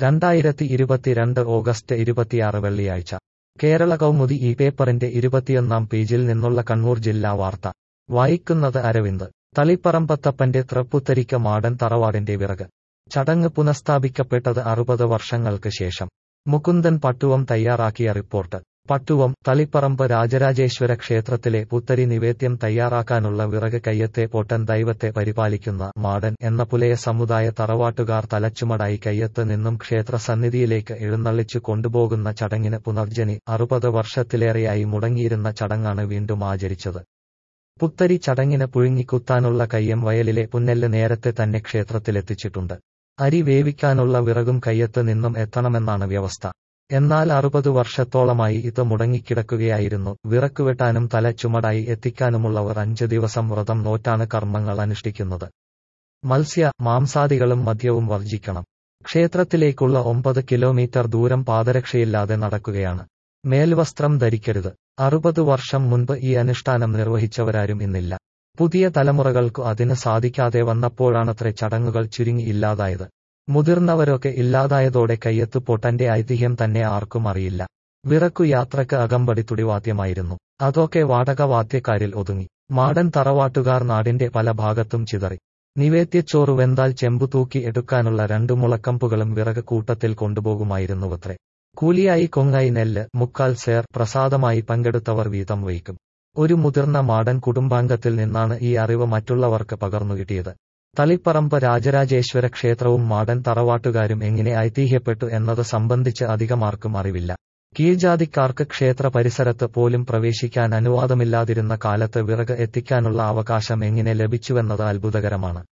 രണ്ടായിരത്തി ഇരുപത്തിരണ്ട് ഓഗസ്റ്റ് ഇരുപത്തിയാറ് വെള്ളിയാഴ്ച കേരള കൗമുദി ഈ പേപ്പറിന്റെ ഇരുപത്തിയൊന്നാം പേജിൽ നിന്നുള്ള കണ്ണൂർ ജില്ലാ വാർത്ത വായിക്കുന്നത് അരവിന്ദ് തളിപ്പറമ്പത്തപ്പന്റെ തൃപ്പുത്തരിക്ക മാടൻ തറവാടിന്റെ വിറക് ചടങ്ങ് പുനഃസ്ഥാപിക്കപ്പെട്ടത് അറുപത് വർഷങ്ങൾക്ക് ശേഷം മുകുന്ദൻ പട്ടുവം തയ്യാറാക്കിയ റിപ്പോർട്ട് പട്ടുവം തളിപ്പറമ്പ് രാജരാജേശ്വര ക്ഷേത്രത്തിലെ പുത്തരി നിവേദ്യം തയ്യാറാക്കാനുള്ള വിറക് കയ്യത്തെ പൊട്ടൻ ദൈവത്തെ പരിപാലിക്കുന്ന മാടൻ എന്ന പുലയ സമുദായ തറവാട്ടുകാർ തലച്ചുമടായി കയ്യത്ത് നിന്നും ക്ഷേത്ര സന്നിധിയിലേക്ക് എഴുന്നള്ളിച്ചു കൊണ്ടുപോകുന്ന ചടങ്ങിന് പുനർജനി അറുപത് വർഷത്തിലേറെയായി മുടങ്ങിയിരുന്ന ചടങ്ങാണ് വീണ്ടും ആചരിച്ചത് പുത്തരി ചടങ്ങിന് പുഴുങ്ങിക്കുത്താനുള്ള കയ്യം വയലിലെ പുന്നെല്ല് നേരത്തെ തന്നെ ക്ഷേത്രത്തിലെത്തിച്ചിട്ടുണ്ട് അരി വേവിക്കാനുള്ള വിറകും കയ്യത്ത് നിന്നും എത്തണമെന്നാണ് വ്യവസ്ഥ എന്നാൽ അറുപത് വർഷത്തോളമായി ഇത് മുടങ്ങിക്കിടക്കുകയായിരുന്നു വിറക്കുവെട്ടാനും തല ചുമടായി എത്തിക്കാനുമുള്ളവർ അഞ്ച് ദിവസം വ്രതം നോറ്റാണ് കർമ്മങ്ങൾ അനുഷ്ഠിക്കുന്നത് മത്സ്യ മാംസാദികളും മദ്യവും വർജിക്കണം ക്ഷേത്രത്തിലേക്കുള്ള ഒമ്പത് കിലോമീറ്റർ ദൂരം പാദരക്ഷയില്ലാതെ നടക്കുകയാണ് മേൽവസ്ത്രം ധരിക്കരുത് അറുപത് വർഷം മുൻപ് ഈ അനുഷ്ഠാനം നിർവഹിച്ചവരാരും ഇന്നില്ല പുതിയ തലമുറകൾക്കു അതിന് സാധിക്കാതെ വന്നപ്പോഴാണത്രേ ചടങ്ങുകൾ ചുരുങ്ങി ഇല്ലാതായത് മുതിർന്നവരൊക്കെ ഇല്ലാതായതോടെ കയ്യത്ത് പൊട്ടന്റെ ഐതിഹ്യം തന്നെ ആർക്കും അറിയില്ല വിറക്കു യാത്രക്ക് അകമ്പടി തുടിവാദ്യമായിരുന്നു അതൊക്കെ വാടക വാദ്യക്കാരിൽ ഒതുങ്ങി മാടൻ തറവാട്ടുകാർ നാടിന്റെ പല ഭാഗത്തും ചിതറി നിവേദ്യച്ചോറ് വെന്താൽ ചെമ്പു തൂക്കി എടുക്കാനുള്ള രണ്ടു മുളക്കമ്പുകളും വിറക് കൂട്ടത്തിൽ കൊണ്ടുപോകുമായിരുന്നുവത്രേ കൂലിയായി കൊങ്ങായി നെല്ല് മുക്കാൽ സേർ പ്രസാദമായി പങ്കെടുത്തവർ വീതം വയ്ക്കും ഒരു മുതിർന്ന മാടൻ കുടുംബാംഗത്തിൽ നിന്നാണ് ഈ അറിവ് മറ്റുള്ളവർക്ക് പകർന്നു കിട്ടിയത് തളിപ്പറമ്പ് രാജരാജേശ്വര ക്ഷേത്രവും മാടൻ തറവാട്ടുകാരും എങ്ങനെ ഐതിഹ്യപ്പെട്ടു എന്നത് സംബന്ധിച്ച് അധികമാർക്കും അറിവില്ല കീഴ്ജാതിക്കാർക്ക് ക്ഷേത്ര പരിസരത്ത് പോലും പ്രവേശിക്കാൻ അനുവാദമില്ലാതിരുന്ന കാലത്ത് വിറക് എത്തിക്കാനുള്ള അവകാശം എങ്ങനെ ലഭിച്ചുവെന്നത് അത്ഭുതകരമാണ്